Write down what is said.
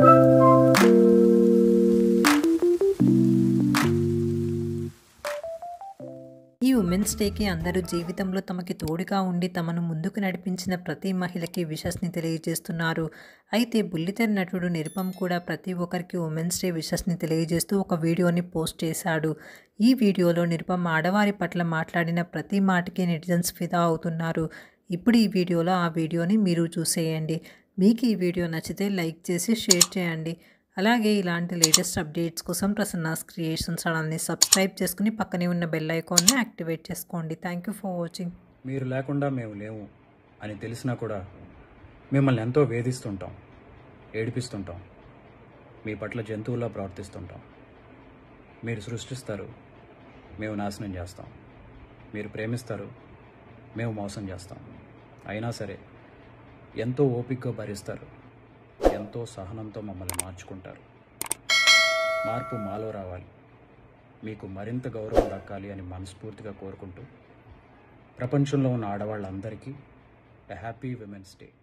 ఈ ఉమెన్స్ డేకి అందరూ జీవితంలో తమకి తోడుగా ఉండి తమను ముందుకు నడిపించిన ప్రతి మహిళకి విషస్ని తెలియజేస్తున్నారు అయితే బుల్లితెర నటుడు నిరుపం కూడా ప్రతి ఒక్కరికి ఉమెన్స్ డే విషస్ని తెలియజేస్తూ ఒక వీడియోని పోస్ట్ చేశాడు ఈ వీడియోలో నిరుపం ఆడవారి పట్ల మాట్లాడిన ప్రతి మాటకి నెటిజన్స్ ఫిదా అవుతున్నారు ఇప్పుడు ఈ వీడియోలో ఆ వీడియోని మీరు చూసేయండి మీకు ఈ వీడియో నచ్చితే లైక్ చేసి షేర్ చేయండి అలాగే ఇలాంటి లేటెస్ట్ అప్డేట్స్ కోసం ప్రసన్నాస్ క్రియేషన్ ఛానల్ని సబ్స్క్రైబ్ చేసుకుని పక్కనే ఉన్న బెల్ ఐకాన్ని యాక్టివేట్ చేసుకోండి థ్యాంక్ యూ ఫర్ వాచింగ్ మీరు లేకుండా మేము లేవు అని తెలిసినా కూడా మిమ్మల్ని ఎంతో వేధిస్తుంటాం ఏడిపిస్తుంటాం మీ పట్ల జంతువులా ప్రవర్తిస్తుంటాం మీరు సృష్టిస్తారు మేము నాశనం చేస్తాం మీరు ప్రేమిస్తారు మేము మోసం చేస్తాం అయినా సరే ఎంతో ఓపికగా భరిస్తారు ఎంతో సహనంతో మమ్మల్ని మార్చుకుంటారు మార్పు మాలో రావాలి మీకు మరింత గౌరవం దక్కాలి అని మనస్ఫూర్తిగా కోరుకుంటూ ప్రపంచంలో ఉన్న ఆడవాళ్ళందరికీ హ్యాపీ విమెన్స్ డే